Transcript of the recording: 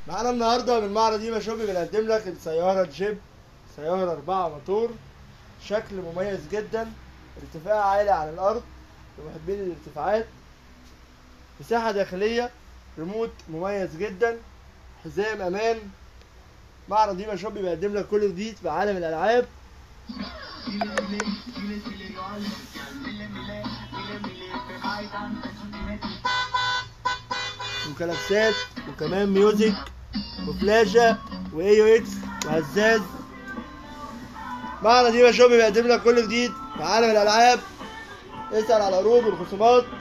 معانا النهارده من معرض ديما شوبي بنقدم لك السيارة جيب سيارة أربعة موتور شكل مميز جدا ارتفاع عالي عن الأرض لمحبين الارتفاعات مساحة داخلية ريموت مميز جدا حزام أمان معرض ديما شوبي بيقدم لك كل جديد في عالم الألعاب وكلاكسات وكمان ميوزك وفلاشة واي يو اكس وهزاز معرض ديما شوبي بيقدم لك كل جديد في عالم الألعاب اسأل على العروض والخصومات